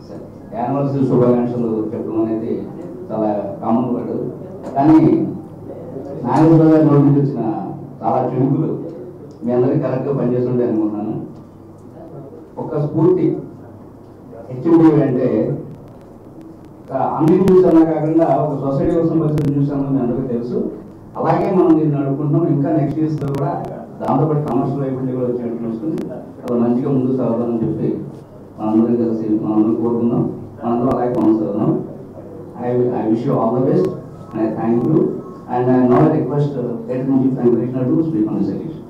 anniversary శుభాకాంక్షలు చెప్పడం అనేది చాలా కామన్ వర్డ్ కానీ నాగేశ్వర గారి నోటి నుంచి వచ్చిన చాలా చినుకులు మీ అందరికీ కరెక్ట్గా పనిచేస్తుండే అనుకుంటున్నాను ఒక స్ఫూర్తి హెచ్ఎండి అంటే ఒక అన్ని న్యూస్ అలా కాకుండా ఒక సొసైటీ కోసం వచ్చిన న్యూస్ అన్నది మీ అందరికీ తెలుసు అలాగే మనం దీన్ని నడుపుకుంటున్నాం ఇంకా నెక్స్ట్ ఇయర్స్ కూడా దాంతోపాటు కమర్షియల్ వైపు నుండి కూడా వచ్చినట్టు చూసుకుని అది మంచిగా ముందుకు సాగుతామని చెప్పి మనందరం కలిసి మనందరం కోరుకుందాం మనందరం అలాగే కొనసాగుదాం I I wish you all the best and I thank you and I now request let me Krishna to speak on this occasion